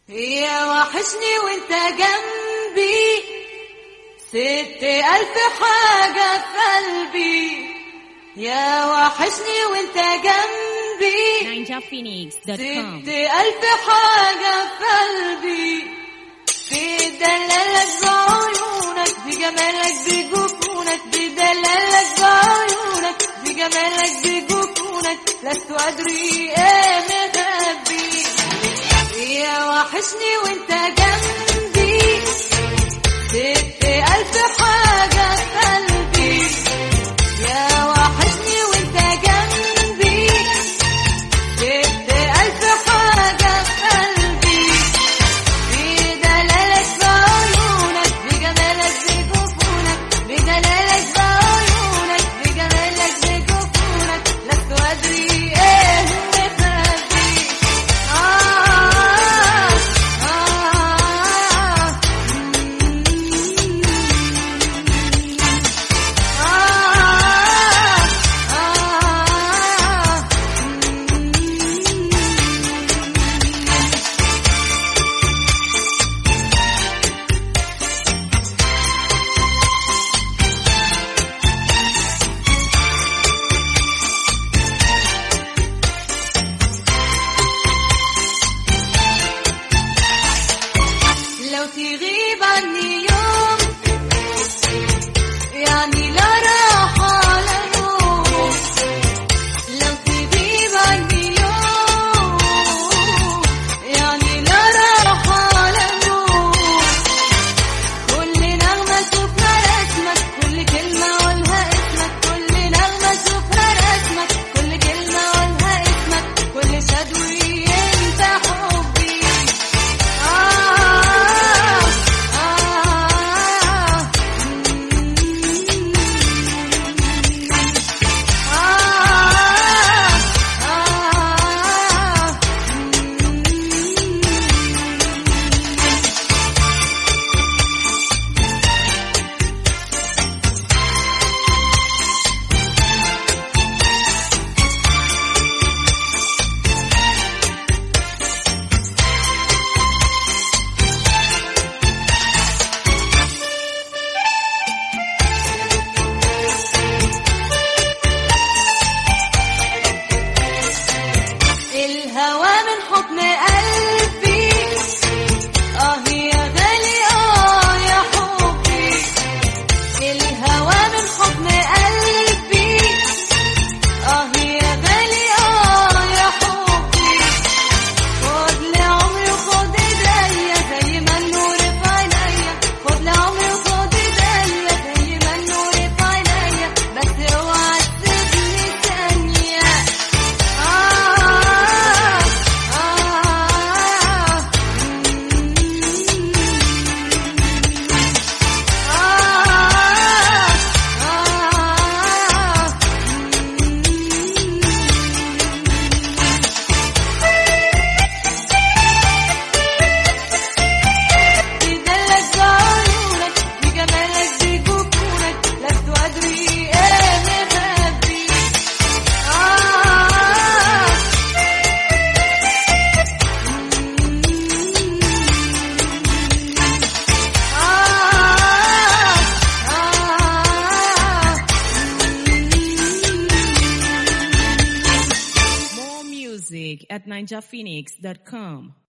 يا وحشني وانت جنبي ست ألف حاجة في قلبي يا وحشني وانت جنبي NinjaPhoenix.com ست ألف حاجة في قلبي بدلالك بعيونك بجمالك بجفونك بدلالك بعيونك بجمالك بجفونك لست أدري إيه مخبي يا وحشني وانت جنبي ست ألف حاجة في قلبي يا وحشني وانت جنبي ست ألف حاجة في قلبي بدلالك بعيونك بجمالك بجفونك بدلالك بعيونك بجمالك بجفونك لست أدري إيه مخبي آه آه لو تغيب عني يوم يعني لا راحة لا نوم لو تغيب عني يوم يعني لا راحة لا نوم كل نغمة اشوفها رسمك كل كلمة اقولها اسمك كل نغمة اشوفها رسمك كل كلمة اقولها اسمك كل شدوي انت حبي آه آه الهوى من حضن قلبي اه يا غالي اه يا حبي الهوى من حضن قلبي اه يا غالي اه يا حبي خد لعمري وخد ايديا زي ما النور في عينيا خد لعمري وخد ايديا زي ما النور في عينيا بس اوعى تسيبني ثانيه آه آه بدلك بعيونك بجمالك بجفونك لست أدري إيه مخبي آه More music at NinjaPhoenix.com